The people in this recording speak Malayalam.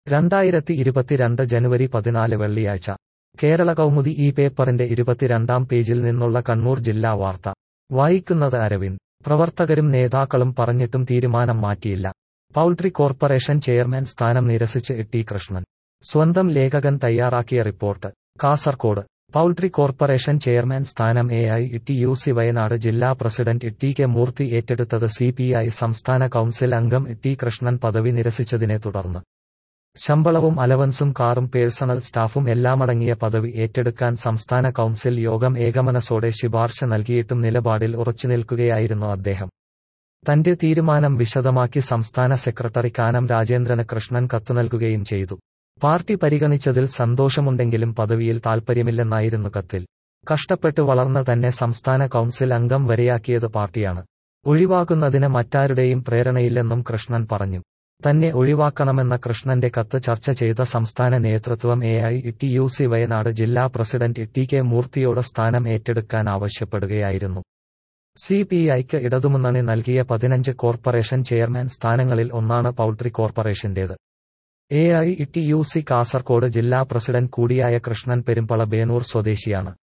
രണ്ടായിരത്തി ഇരുപത്തിരണ്ട് ജനുവരി പതിനാല് വെള്ളിയാഴ്ച കേരള കൗമുദി ഈ പേപ്പറിന്റെ ഇരുപത്തിരണ്ടാം പേജിൽ നിന്നുള്ള കണ്ണൂർ ജില്ലാ വാർത്ത വായിക്കുന്നത് അരവിന്ദ് പ്രവർത്തകരും നേതാക്കളും പറഞ്ഞിട്ടും തീരുമാനം മാറ്റിയില്ല പൗൾട്രി കോർപ്പറേഷൻ ചെയർമാൻ സ്ഥാനം നിരസിച്ച് ടി കൃഷ്ണൻ സ്വന്തം ലേഖകൻ തയ്യാറാക്കിയ report Kasaragod poultry corporation chairman സ്ഥാനം A I T U C Wayanad ജില്ലാ പ്രസിഡന്റ് ടി കെ മൂർത്തി ഏറ്റെടുത്തത് സി പി ഐ സംസ്ഥാന കൌൺസിൽ അംഗം ടി കൃഷ്ണൻ പദവി നിരസിച്ചതിനെ തുടർന്ന് ശമ്പളവും അലവൻസും കാറും പേഴ്സണൽ സ്റ്റാഫും എല്ലാമടങ്ങിയ പദവി ഏറ്റെടുക്കാൻ സംസ്ഥാന കൌൺസിൽ യോഗം ഏകമനസോടെ ശുപാർശ നൽകിയിട്ടും നിലപാടിൽ ഉറച്ചുനിൽക്കുകയായിരുന്നു അദ്ദേഹം തന്റെ തീരുമാനം വിശദമാക്കി സംസ്ഥാന സെക്രട്ടറി കാനം രാജേന്ദ്രന് കൃഷ്ണൻ കത്ത് നൽകുകയും ചെയ്തു പാർട്ടി പരിഗണിച്ചതിൽ സന്തോഷമുണ്ടെങ്കിലും പദവിയിൽ താൽപ്പര്യമില്ലെന്നായിരുന്നു കത്തിൽ കഷ്ടപ്പെട്ട് വളർന്ന തന്നെ സംസ്ഥാന കൌൺസിൽ അംഗം വരെയാക്കിയത് പാർട്ടിയാണ് ഒഴിവാക്കുന്നതിന് മറ്റാരുടെയും പ്രേരണയില്ലെന്നും കൃഷ്ണൻ പറഞ്ഞു തന്നെ ഒഴിവാക്കണമെന്ന കൃഷ്ണന്റെ കത്ത് ചർച്ച ചെയ്ത സംസ്ഥാന നേതൃത്വം A I T U C Wayanad ജില്ലാ പ്രസിഡന്റ് ടി കെ മൂർത്തിയോട് സ്ഥാനം ഏറ്റെടുക്കാൻ ആവശ്യപ്പെടുകയായിരുന്നു സി പി ഐക്ക് ഇടതുമുന്നണി നൽകിയ പതിനഞ്ച് കോർപ്പറേഷൻ ചെയർമാൻ സ്ഥാനങ്ങളിൽ ഒന്നാണ് പൗൾട്രി കോർപ്പറേഷന്റേത് A I T U C Kasaragod ജില്ലാ പ്രസിഡന്റ് കൂടിയായ കൃഷ്ണൻ പെരുമ്പള ബേനൂർ സ്വദേശിയാണ്